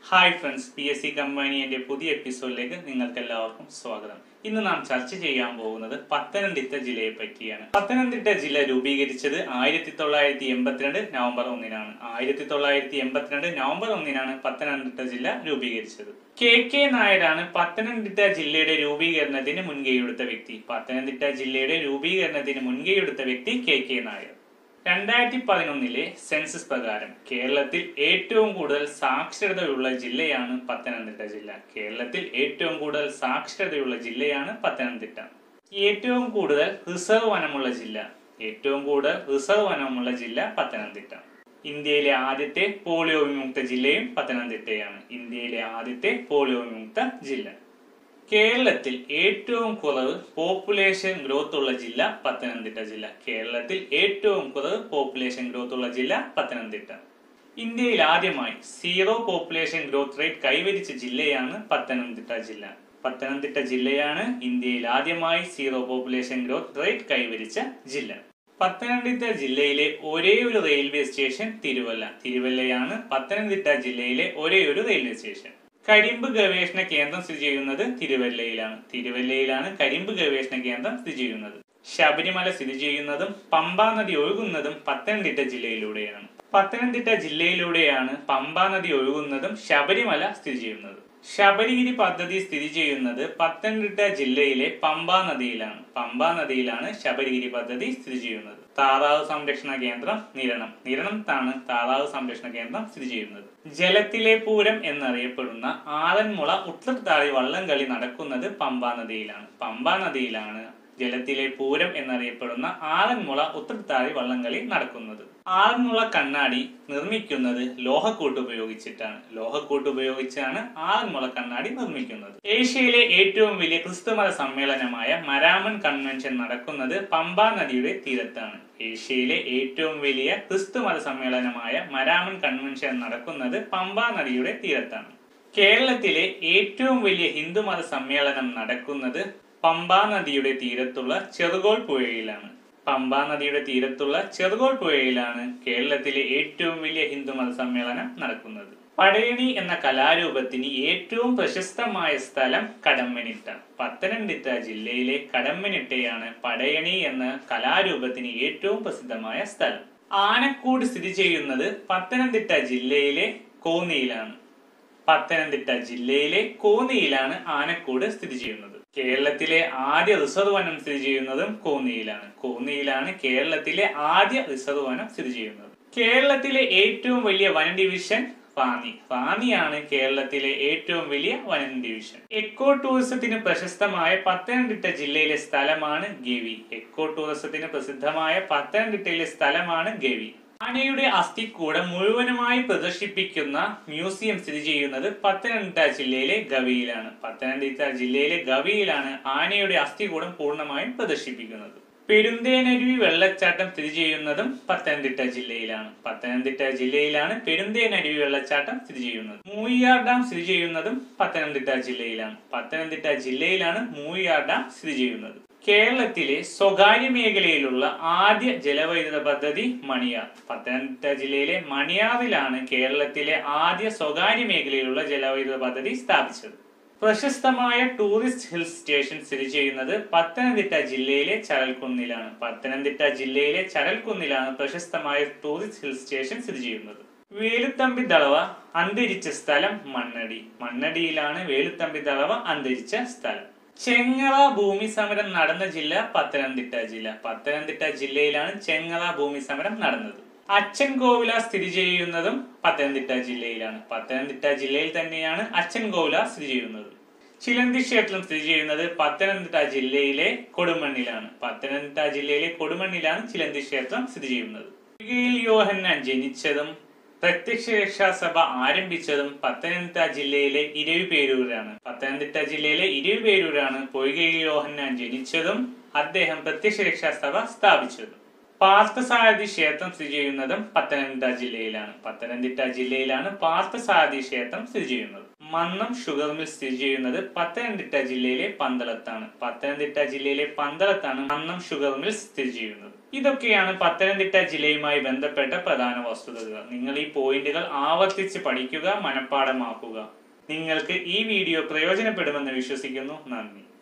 hi friends P S C കമ്പാനിയുടെ പുതിയ എപ്പിസോഡിലേക്ക് നിങ്ങൾക്ക് എല്ലാവർക്കും സ്വാഗതം ഇന്ന് നാം ചർച്ച ചെയ്യാൻ പോകുന്നത് പത്തനംതിട്ട ജില്ലയെ പറ്റിയാണ് പത്തനംതിട്ട ജില്ല രൂപീകരിച്ചത് ആയിരത്തി തൊള്ളായിരത്തി എൺപത്തിരണ്ട് നവംബർ ഒന്നിനാണ് ആയിരത്തി തൊള്ളായിരത്തി എൺപത്തിരണ്ട് നവംബർ ഒന്നിനാണ് പത്തനംതിട്ട ജില്ല രൂപീകരിച്ചത് കെ കെ നായരാണ് പത്തനംതിട്ട ജില്ലയുടെ രൂപീകരണത്തിന് മുൻകൈയെടുത്ത വ്യക്തി പത്തനംതിട്ട ജില്ലയുടെ രൂപീകരണത്തിന് മുൻകൈയെടുത്ത വ്യക്തി കെ കെ നായർ രണ്ടായിരത്തി പതിനൊന്നിലെ സെൻസസ് പ്രകാരം കേരളത്തിൽ ഏറ്റവും കൂടുതൽ സാക്ഷരതയുള്ള ജില്ലയാണ് പത്തനംതിട്ട ജില്ല കേരളത്തിൽ ഏറ്റവും കൂടുതൽ സാക്ഷരതയുള്ള ജില്ലയാണ് പത്തനംതിട്ട ഏറ്റവും കൂടുതൽ റിസർവ് വനമുള്ള ജില്ല ഏറ്റവും കൂടുതൽ റിസർവ് വനമുള്ള ജില്ല പത്തനംതിട്ട ഇന്ത്യയിലെ ആദ്യത്തെ പോളിയോ വിമുക്ത ജില്ലയും പത്തനംതിട്ടയാണ് ഇന്ത്യയിലെ ആദ്യത്തെ പോളിയോ വിമുക്ത ജില്ല കേരളത്തിൽ ഏറ്റവും കുറവ് പോപ്പുലേഷൻ ഗ്രോത്ത് ഉള്ള ജില്ല പത്തനംതിട്ട ജില്ല കേരളത്തിൽ ഏറ്റവും കുറവ് പോപ്പുലേഷൻ ഗ്രോത്ത് ഉള്ള ജില്ല പത്തനംതിട്ട ഇന്ത്യയിൽ ആദ്യമായി സീറോ പോപ്പുലേഷൻ ഗ്രോത്ത് റേറ്റ് കൈവരിച്ച ജില്ലയാണ് പത്തനംതിട്ട ജില്ല പത്തനംതിട്ട ജില്ലയാണ് ഇന്ത്യയിൽ ആദ്യമായി സീറോ പോപ്പുലേഷൻ ഗ്രോത്ത് റേറ്റ് കൈവരിച്ച ജില്ല പത്തനംതിട്ട ജില്ലയിലെ ഒരേ ഒരു റെയിൽവേ സ്റ്റേഷൻ തിരുവല്ല തിരുവല്ലയാണ് പത്തനംതിട്ട ജില്ലയിലെ ഒരേ ഒരു റെയിൽവേ സ്റ്റേഷൻ കരിമ്പ് ഗവേഷണ കേന്ദ്രം സ്ഥിതി ചെയ്യുന്നത് തിരുവല്ലയിലാണ് തിരുവല്ലയിലാണ് കരിമ്പ് ഗവേഷണ കേന്ദ്രം സ്ഥിതി ചെയ്യുന്നത് ശബരിമല സ്ഥിതി ചെയ്യുന്നതും പമ്പാ നദി ഒഴുകുന്നതും പത്തനംതിട്ട ജില്ലയിലൂടെയാണ് പത്തനംതിട്ട ജില്ലയിലൂടെയാണ് പമ്പാ നദി ഒഴുകുന്നതും ശബരിമല സ്ഥിതി ചെയ്യുന്നത് ശബരിഗിരി പദ്ധതി സ്ഥിതി ചെയ്യുന്നത് പത്തനംതിട്ട ജില്ലയിലെ പമ്പാ നദിയിലാണ് പമ്പാ നദിയിലാണ് ശബരിഗിരി പദ്ധതി സ്ഥിതി ചെയ്യുന്നത് താറാവ് സംരക്ഷണ കേന്ദ്രം നിരണം നിരണത്താണ് താറാവ് സംരക്ഷണ കേന്ദ്രം സ്ഥിതി ചെയ്യുന്നത് ജലത്തിലെ പൂരം എന്നറിയപ്പെടുന്ന ആറന്മുള ഉത്രത്താഴി വള്ളംകളി നടക്കുന്നത് പമ്പാ നദിയിലാണ് പമ്പാ നദിയിലാണ് ജലത്തിലെ പൂരം എന്നറിയപ്പെടുന്ന ആറന്മുള ഉത്രത്താഴി വള്ളംകളി നടക്കുന്നത് ആറന്മുള കണ്ണാടി നിർമ്മിക്കുന്നത് ലോഹക്കൂട്ട് ഉപയോഗിച്ചിട്ടാണ് ലോഹക്കൂട്ട് ഉപയോഗിച്ചാണ് ആറന്മുള കണ്ണാടി നിർമ്മിക്കുന്നത് ഏഷ്യയിലെ ഏറ്റവും വലിയ ക്രിസ്തുമത സമ്മേളനമായ മരാമൻ കൺവെൻഷൻ നടക്കുന്നത് പമ്പാ നദിയുടെ തീരത്താണ് ഏഷ്യയിലെ ഏറ്റവും വലിയ ക്രിസ്തുമത സമ്മേളനമായ മരാമൻ കൺവെൻഷൻ നടക്കുന്നത് പമ്പാ നദിയുടെ തീരത്താണ് കേരളത്തിലെ ഏറ്റവും വലിയ ഹിന്ദുമത സമ്മേളനം നടക്കുന്നത് പമ്പാ നദിയുടെ തീരത്തുള്ള ചെറുകോൾ പുഴയിലാണ് പമ്പാ നദിയുടെ തീരത്തുള്ള ചെറുകോൾ പുഴയിലാണ് കേരളത്തിലെ ഏറ്റവും വലിയ ഹിന്ദുമത സമ്മേളനം നടക്കുന്നത് പടയണി എന്ന കലാരൂപത്തിന് ഏറ്റവും പ്രശസ്തമായ സ്ഥലം കടമ്മനിട്ട പത്തനംതിട്ട ജില്ലയിലെ കടമ്മനിട്ടയാണ് പടയണി എന്ന കലാരൂപത്തിന് ഏറ്റവും പ്രസിദ്ധമായ സ്ഥലം ആനക്കൂട് സ്ഥിതി ചെയ്യുന്നത് പത്തനംതിട്ട ജില്ലയിലെ കോന്നിയിലാണ് പത്തനംതിട്ട ജില്ലയിലെ കോന്നിയിലാണ് ആനക്കൂട് സ്ഥിതി ചെയ്യുന്നത് കേരളത്തിലെ ആദ്യ റിസർവ് വനം സ്ഥിതി ചെയ്യുന്നതും കോന്നിയിലാണ് കോന്നിയിലാണ് കേരളത്തിലെ ആദ്യ റിസർവ് വനം സ്ഥിതി ചെയ്യുന്നത് കേരളത്തിലെ ഏറ്റവും വലിയ വനം ഡിവിഷൻ റാന്നി റാന്നിയാണ് കേരളത്തിലെ ഏറ്റവും വലിയ വനം ഡിവിഷൻ എക്കോ ടൂറിസത്തിന് പ്രശസ്തമായ പത്തനംതിട്ട ജില്ലയിലെ സ്ഥലമാണ് ഗവി എക്കോ ടൂറിസത്തിന് പ്രസിദ്ധമായ പത്തനംതിട്ടയിലെ സ്ഥലമാണ് ഗവി ആനയുടെ അസ്ഥിക്കൂടം മുഴുവനുമായി പ്രദർശിപ്പിക്കുന്ന മ്യൂസിയം സ്ഥിതി ചെയ്യുന്നത് പത്തനംതിട്ട ജില്ലയിലെ ഗവിയിലാണ് പത്തനംതിട്ട ജില്ലയിലെ ഗവിയിലാണ് ആനയുടെ അസ്ഥികൂടം പൂർണ്ണമായും പ്രദർശിപ്പിക്കുന്നത് പെരുന്തേനരുവി വെള്ളച്ചാട്ടം സ്ഥിതി ചെയ്യുന്നതും പത്തനംതിട്ട ജില്ലയിലാണ് പത്തനംതിട്ട ജില്ലയിലാണ് പെരുന്തേനരുവി വെള്ളച്ചാട്ടം സ്ഥിതി ചെയ്യുന്നത് മൂയ്യാർ ഡാം സ്ഥിതി ചെയ്യുന്നതും പത്തനംതിട്ട ജില്ലയിലാണ് പത്തനംതിട്ട ജില്ലയിലാണ് മൂയ്യാർ ഡാം സ്ഥിതി ചെയ്യുന്നത് കേരളത്തിലെ സ്വകാര്യ മേഖലയിലുള്ള ആദ്യ ജലവൈദ്യുത പദ്ധതി മണിയാർ പത്തനംതിട്ട ജില്ലയിലെ മണിയാറിലാണ് കേരളത്തിലെ ആദ്യ സ്വകാര്യ മേഖലയിലുള്ള ജലവൈദ്യുത പദ്ധതി സ്ഥാപിച്ചത് പ്രശസ്തമായ ടൂറിസ്റ്റ് ഹിൽ സ്റ്റേഷൻ സ്ഥിതി ചെയ്യുന്നത് പത്തനംതിട്ട ജില്ലയിലെ ചരൽക്കുന്നിലാണ് പത്തനംതിട്ട ജില്ലയിലെ ചരൽക്കുന്നിലാണ് പ്രശസ്തമായ ടൂറിസ്റ്റ് ഹിൽ സ്റ്റേഷൻ സ്ഥിതി ചെയ്യുന്നത് വേലുത്തമ്പി ദളവ അന്തരിച്ച സ്ഥലം മണ്ണടി മണ്ണടിയിലാണ് വേലുത്തമ്പി ദളവ അന്തരിച്ച സ്ഥലം ചെങ്ങറ ഭൂമി സമരം നടന്ന ജില്ല പത്തനംതിട്ട ജില്ല പത്തനംതിട്ട ജില്ലയിലാണ് ചെങ്ങറ ഭൂമി സമരം നടന്നത് അച്ഛൻ കോവില സ്ഥിതി ചെയ്യുന്നതും പത്തനംതിട്ട ജില്ലയിലാണ് പത്തനംതിട്ട ജില്ലയിൽ തന്നെയാണ് അച്ഛൻ കോവില സ്ഥിതി ചെയ്യുന്നത് ചിലന്തി ക്ഷേത്രം സ്ഥിതി ചെയ്യുന്നത് പത്തനംതിട്ട ജില്ലയിലെ കൊടുമണ്ണിലാണ് പത്തനംതിട്ട ജില്ലയിലെ കൊടുമണ്ണിലാണ് ചിലന്തി ക്ഷേത്രം സ്ഥിതി ചെയ്യുന്നത് യോഹന്നാൻ ജനിച്ചതും പ്രത്യക്ഷ രക്ഷാസഭ ആരംഭിച്ചതും പത്തനംതിട്ട ജില്ലയിലെ ഇരവിപേരൂരാണ് പത്തനംതിട്ട ജില്ലയിലെ ഇരവിപേരൂരാണ് പൊയ്കയിൽ യോഹന്നാൻ ജനിച്ചതും അദ്ദേഹം പ്രത്യക്ഷ രക്ഷാസഭ സ്ഥാപിച്ചതും പാർത്ഥസാരഥി ക്ഷേത്രം സ്ഥിതി ചെയ്യുന്നതും പത്തനംതിട്ട ജില്ലയിലാണ് പത്തനംതിട്ട ജില്ലയിലാണ് പാർത്ഥസാരഥി ക്ഷേത്രം സ്ഥിതി ചെയ്യുന്നത് മന്നം ഷുഗർ മിൽ സ്ഥിതി ചെയ്യുന്നത് പത്തനംതിട്ട ജില്ലയിലെ പന്തളത്താണ് പത്തനംതിട്ട ജില്ലയിലെ പന്തളത്താണ് മന്നം ഷുഗർ മിൽ സ്ഥിതി ചെയ്യുന്നത് ഇതൊക്കെയാണ് പത്തനംതിട്ട ജില്ലയുമായി ബന്ധപ്പെട്ട പ്രധാന വസ്തുതകൾ നിങ്ങൾ ഈ പോയിന്റുകൾ ആവർത്തിച്ച് പഠിക്കുക മനഃപ്പാടമാക്കുക നിങ്ങൾക്ക് ഈ വീഡിയോ പ്രയോജനപ്പെടുമെന്ന് വിശ്വസിക്കുന്നു നന്ദി